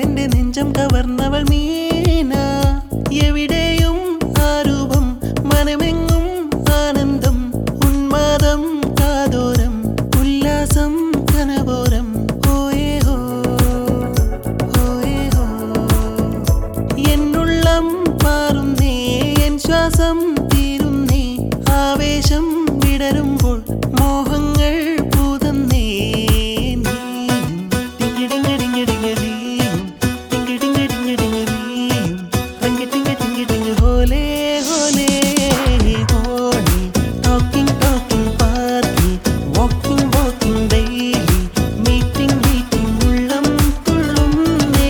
എന്റെ നെഞ്ചം കവർന്നവൾ മീന എവിടെയും ആ രൂപം മനമെങ്ങും ആനന്ദം ഉന്മാദം കാതോരം ഉല്ലാസം കനപോരം ഓയേ ഹോ ഓയേ ഹോ എന്നുള്ളം മാറുന്നേ എൻ ശ്വാസം തീരുന്നേ ആവേശം വിടരുമ്പോൾ മോഹങ്ങൾ പൂതന്നേ നീയും ടിങ്കിടിങ്കിടിങ്കിടിങ്കിടിയും, ടിങ്കിടിങ്കിടിങ്കിടിങ്കിടിയും, റങ്കിടിങ്കിടിങ്കിടിങ്കി ഹോലേ ഹോലേ Holi. Talking, talking, party, walking, walking daily, meeting, meeting, ഉള്ളം തുള്ളുന്നേ.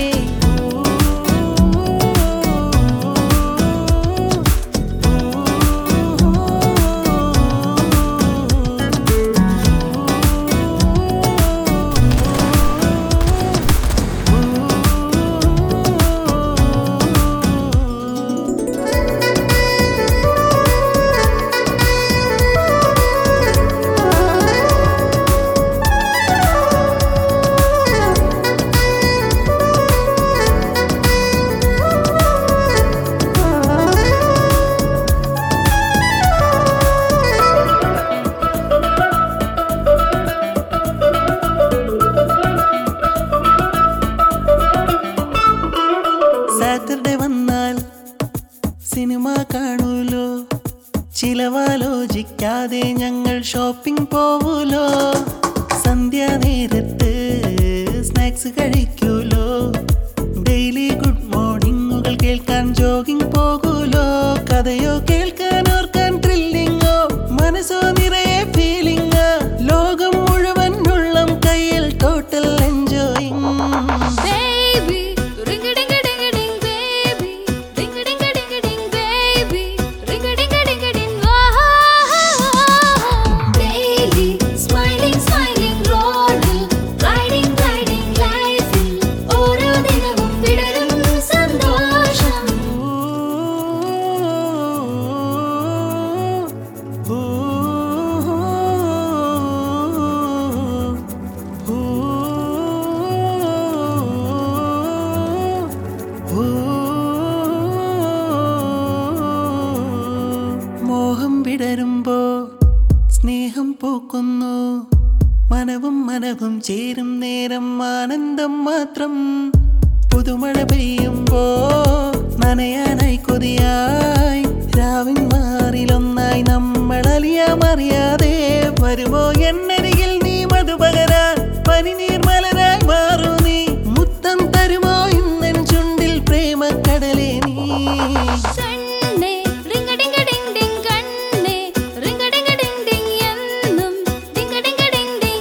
സാറ്റർഡേ വന്നാൽ സിനിമ കാണൂലോ ചിലവാലോചിക്കാതെ ഞങ്ങൾ ഷോപ്പിംഗ് പോവൂലോ സന്ധ്യ നേരത്ത് സ്നാക്സ് കഴിക്കൂലോ ഡെയിലി ഗുഡ് മോർണിംഗുകൾ കേൾക്കാൻ ജോഗിംഗ് പോകൂലോ കഥയോ കേൾക്കാൻ ഓർക്കാൻ ത്രില്ലിങ്ങോ മനസ്സോ നിറയെ ഫീലിംഗ് ലോകം മുഴുവൻ ഉള്ളം കയ്യിൽ total enjoying Baby, ring a ding a ding a ding, baby, ring a ding a ding a ding, baby, ring a ding a ding a ding, oh. Daily smiling, smiling road, riding, riding life, ഓരോ ദിനവും വിടരും സന്തോഷം മോഹം വിടരുമ്പോ സ്നേഹം പൂക്കുന്നു മനവും മനവും ചേരും നേരം ആനന്ദം മാത്രം പുതുമഴ പെയ്യുമ്പോ നനയാനായി കൊതിയായി രാവിൻ മാറിലൊന്നായി നമ്മൾ അലിയാമറിയാതെ വരുമോ എന്നരികിൽ നീ മധു പകരാൻ പനിനീർ മലരായി മാറൂ നീ മുത്തം തരുമോ ഇന്നൻ ചുണ്ടിൽ പ്രേമക്കടലേ നീ കണ്ണേ ring a ding a ding ding കണ്ണേ ring a ding a ding ding എന്നും ding a ding a ding ding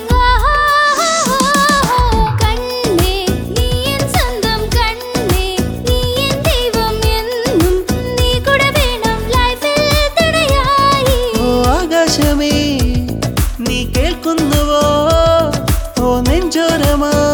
കണ്ണേ നീ എൻ സ്വന്തം കണ്ണേ നീ എൻ ദൈവം എന്നും നീ കൂടെ വേണം ലൈഫിൽ തുണയായി ഓ ആകാശമേ നീ കേൾക്കുന്നുവോ ഓ നെഞ്ചോരമാ